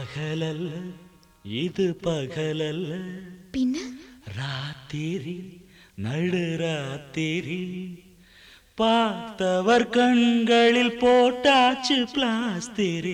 பகலல்ல இது பகலல்ல பின்ன ராத்திரி நடுராத்திரி பார்த்தவர் கண்களில் போட்டாச்சு பிளாஸ்திரி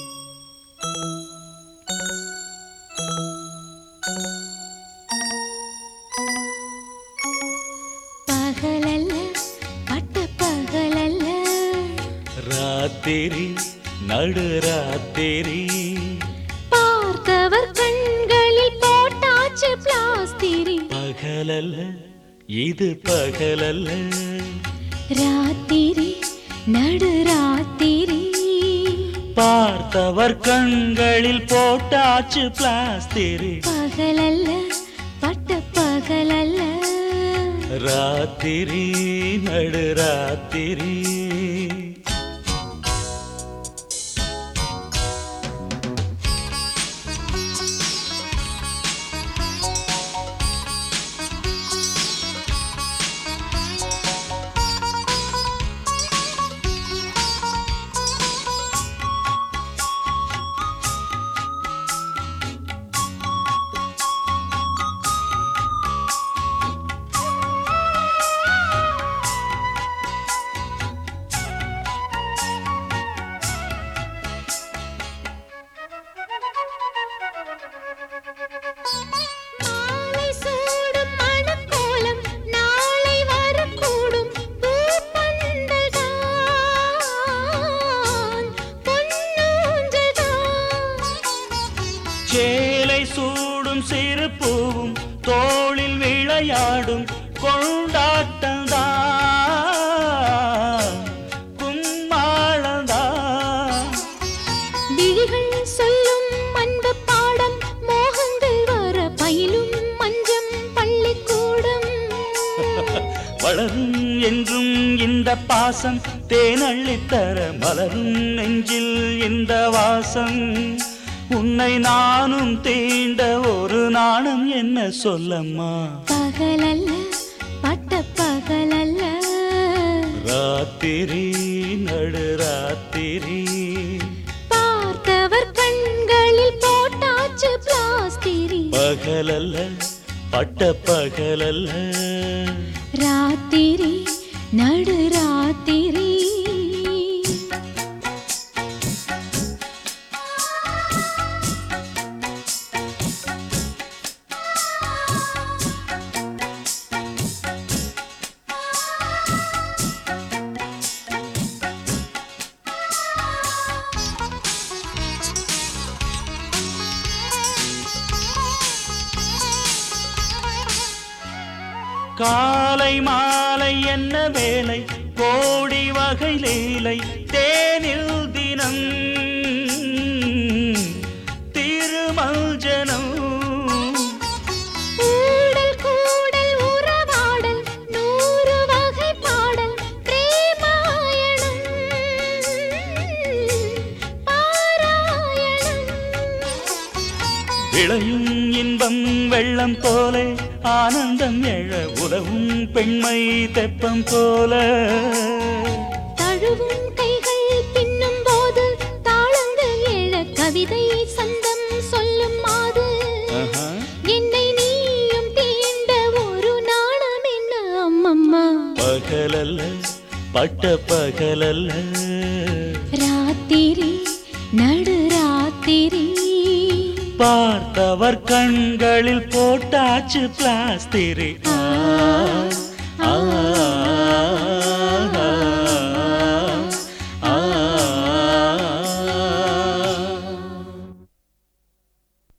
பகலல்ல பட்ட பகலல்ல ராத்திரி நடுராத்திரி பார்த்தவர் கண்களில் போட்டாச்சு பிளாஸ்திரி பகலல்ல இது பகலல்ல ராத்திரி நடுராத்திரி பார்த்தவர் கண்களில் போட்டாச்சு பிளாஸ்திரி பகலல்ல பட்ட பகலல்ல ராத்திரி நடுராத்திரி மாலை சூடும் மணக்கோலம் நாளை வரக்கூடும் பூப்பந்தல் தான் பொன்னூஞ்சல் தான் சேலை சூடும் சிறு பூவும் தோளில் விளையாடும் கொண்டாட்டம்தான் கும்மாளம்தான் விழிகள் சொல்லும் அன்பு பாடம் மோகங்கள் வர பயிலும் மஞ்சம் பள்ளிக்கூடம் வளரும் என்றும் இந்த பாசம் தேனள்ளித்தர மலரும் நெஞ்சில் இந்த வாசம் உன்னை நானும் தீண்ட ஒரு நாணம் என்ன சொல்லம்மா பகலல்ல பட்ட பகலல்ல ராத்திரி நடுராத்திரி பார்த்தவர் கண்களில் போட்டாச்சு பிளாஸ்திரி பகலல்ல பட்ட பகலல்ல ராத்திரி நடுராத்திரி காலை மாலை என்ன வேலை கோடி வகை லீலை தேனில் தினம் திருமஞ்சனம் ஊடல் கூடல் உறவாடல் நூறு வகை பாடல் பிரேமாயணம் பாராயணம் விளையும் இன்பம் வெள்ளம் போல ஆனந்தம் எழ உதவும் பெண்மை தெப்பம் போல தழுவும் கைகள் பின்னும் போது தாளங்கள் எழ கவிதை சந்தம் சொல்லும் மாது ஆஹா. என்னை நீயும் தீண்ட ஒரு நாணம் என்ன அம்மம்மா பகலல்ல பட்ட பகலல்ல ராத்திரி நடுராத்திரி பார்த்தவர் கண்களில் போட்டாச்சு பிளாஸ்திரி ஆ, ஆ,